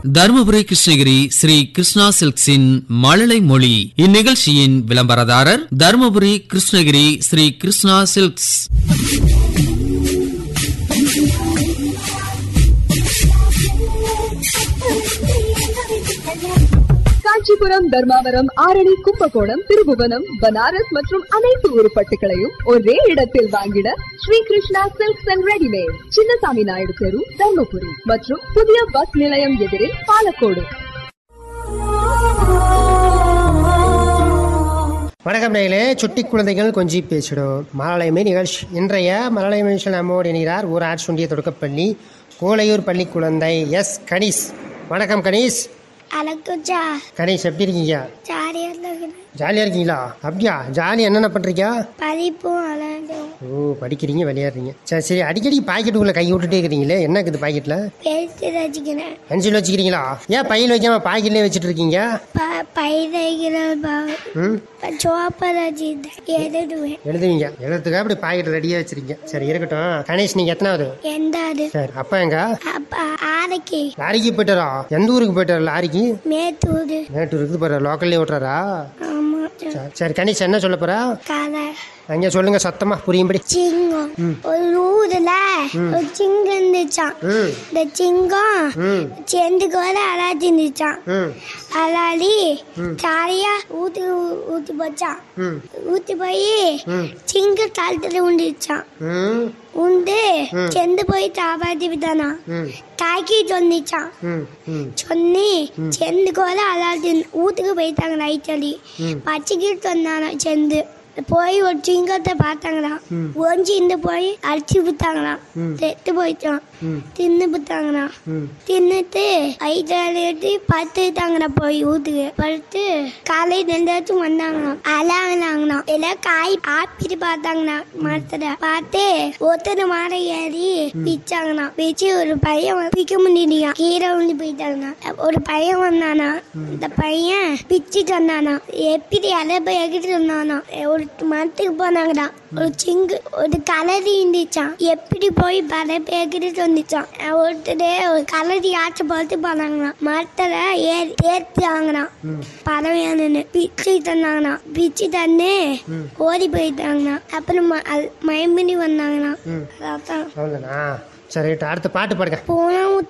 தருமபுரி கிருஷ்ணகிரி ஸ்ரீ கிருஷ்ணா சில்க்ஸின் மழலை மொழி இந்நிகழ்ச்சியின் விளம்பரதாரர் தருமபுரி கிருஷ்ணகிரி ஸ்ரீ கிருஷ்ணா சில்க்ஸ் காஞ்சிபுரம் தர்மாவரம் ஆரணி கும்பகோணம் திருபுவனம் பனாரஸ் மற்றும் அனைத்து உருப்பட்டுகளையும் ஒரே இடத்தில் வாங்கிட Sri Krishna silks and readymade Chinnasamy Naidu தெரு தர்மபுரி மற்றும் புதிய பஸ் நிலையம் எதிரில் பாலக்கோடு வணக்கம் நேயர்களே சுட்டி குழந்தைகள் கொஞ்சி பேசிடும் மலயாளமே நிகழ்ச்சி இன்றைய மலயாள நிகழ்ச்சியில் நம்மோடு இணைகிறார் ஊராட்சி ஒன்றிய தொடக்கப்பள்ளி கோலையூர் பள்ளி குழந்தை எஸ் கணீஸ் வணக்கம் கணீஸ் அழகுஜா கணேஷ் எப்படி இருக்கீங்க ஜாலியாக இருக்குது ஜாலியாக இருக்கீங்களா அப்படியா ஜாலி என்னென்ன பண்ணுறீங்க படிப்பும் விளையாடும் ஓ படிக்கிறீங்க விளையாடுறீங்க சரி சரி அடிக்கடி பாக்கெட்டுக்குள்ளே கை விட்டுட்டே இருக்கிறீங்களே என்ன இருக்குது பாக்கெட்டில் பேசி ரசிக்கிறேன் பென்சில் வச்சுக்கிறீங்களா ஏன் பையில் வைக்காம பாக்கெட்லேயே வச்சுட்டு இருக்கீங்க ப பயிரைகிற ம் சோப்பை ரசிக்கிறேன் எழுதுவேன் எழுதுவீங்க எழுதுறதுக்காக அப்படி பாக்கெட் ரெடியாக வச்சிருக்கீங்க சரி இருக்கட்டும் கணேஷ் நீங்கள் எத்தனாவது எந்த அது சரி அப்பா எங்க அப்ப ஆரைக்கு லாரிக்கு போயிட்டாரா எந்த ஊருக்கு போயிட்டாரா லாரிக்கு மேத்தூர் மேட்டூருக்கு போறாரா லோக்கல்லே ஓட்டுறாரா ஆமா சரி, சரி கணேஷ் என்ன சொல்ல போறா கதை அங்கே சொல்லுங்க சத்தமா புரியும்படி சிங்கம் ஒரு ஊர்ல ஒரு சிங்கம் இருந்துச்சான் ம் இந்த சிங்கம் ம் செந்துக்கு வர அலாதி இருந்துச்சான் ம் அலாடி ஜாலியா ஊத்து ஊத்தி போச்சான் ம் ஊத்தி போய் ம் சிங்க காலத்துல உண்டுச்சான் ம் உண்டு செந்து போய் காப்பாத்தி விட்டானா ம் தாக்கி சொன்னிச்சான் ம் ம் சொன்னி செந்து கூட அதாவது ஊத்துக்கு போயிட்டாங்க நைட்டலி பச்சைக்கு சொன்னானா செந்து போய் ஒரு சிங்கத்தை பார்த்தாங்களாம் ஒஞ்சி இருந்து போய் அடிச்சு விட்டாங்களாம் செத்து போயிட்டான் தின்னு விட்டாங்களாம் ம் தின்னுட்டு ஐட்டாலிட்டு படுத்துட்டாங்கடா போய் ஊத்துக்கு படுத்து காலையில் ரெண்டாச்சும் வந்தாங்களாம் அலாங்களாங்களாம் எல்லாம் காய் ஆப்பிட்டு பார்த்தாங்கண்ணா மரத்துல பார்த்து ஒருத்தர் மாட ஏறி பிச்சாங்கண்ணா பிச்சு ஒரு பையன் வந்து பிக்க முடியலையா கீழே வந்து போயிட்டாங்கண்ணா ஒரு பையன் வந்தானா இந்த பையன் பிச்சுட்டு வந்தானா எப்படி அலை போய் எகிட்டு வந்தானா ஒரு மரத்துக்கு போனாங்கடா ஒரு சிங்கு ஒரு கலரி இருந்துச்சான் எப்படி போய் பல பேக்கிட்டு வந்துச்சான் ஒருத்தர் ஒரு கலரி ஆச்சை பார்த்து போனாங்களாம் மரத்துல ஏறி ஏற்றிட்டாங்கண்ணா பறவையானு பிச்சு தந்தாங்கண்ணா பிச்சு தந்து ஓடி போயிட்டாங்கண்ணா அப்புறம் ம- அது மயம்படி வந்தாங்கண்ணா அதான் அவ்வளோதானா சரி அடுத்த பாட்டு பாடுங்க போனா